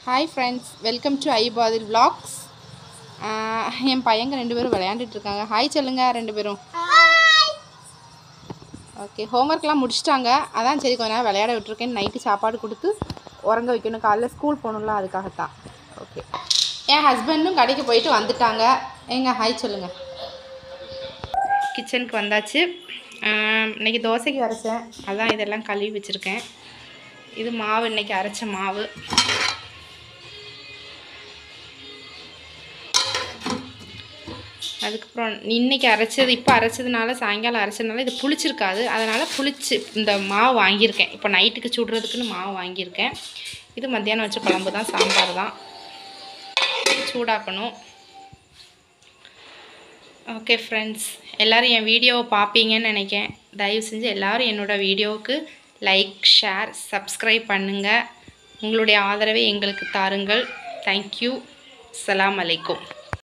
hi friends welcome to ஐபாதில் vlogs ஆஹ் என் பையங்க ரெண்டு பேரும் விளையாண்டுட்டு இருக்காங்க ஹாய் சொல்லுங்க ரெண்டு பேரும் ஓகே ஹோம்ஒர்க்லாம் முடிச்சிட்டாங்க அதான் சரி கொஞ்ச நேரம் விளையாட விட்டுருக்கேன் நைட்டு சாப்பாடு கொடுத்து உறங்க வைக்கணும் காலைல ஸ்கூல் போகணும்ல அதுக்காகத்தான் ஓகே என் ஹஸ்பண்டும் கடைக்கு போயிட்டு வந்துட்டாங்க எங்க ஹாய் சொல்லுங்க கிச்சனுக்கு வந்தாச்சு ஆஹ் இன்னைக்கு தோசைக்கு அரைச்சேன் அதான் இதெல்லாம் கழுவி வச்சுருக்கேன் இது மாவு இன்னைக்கு அரைச்ச மாவு அதுக்கப்புறம் இன்னைக்கு அரைச்சது இப்போ அரைச்சதுனால சாயங்காலம் அரைச்சதுனால இது புளிச்சிருக்காது அதனால் புளிச்சு இந்த மாவு வாங்கியிருக்கேன் இப்போ நைட்டுக்கு சுடுறதுக்குன்னு மாவு வாங்கியிருக்கேன் இது மத்தியானம் வச்ச குழம்பு தான் சாம்பார் தான் சூடாக்கணும் ஓகே ஃப்ரெண்ட்ஸ் எல்லோரும் என் வீடியோவை பார்ப்பீங்கன்னு நினைக்கேன் தயவு செஞ்சு எல்லோரும் என்னோடய வீடியோவுக்கு லைக் ஷேர் சப்ஸ்கிரைப் பண்ணுங்கள் உங்களுடைய ஆதரவை எங்களுக்கு தாருங்கள் தேங்க்யூ அஸ்ஸலாமு அலைக்கும்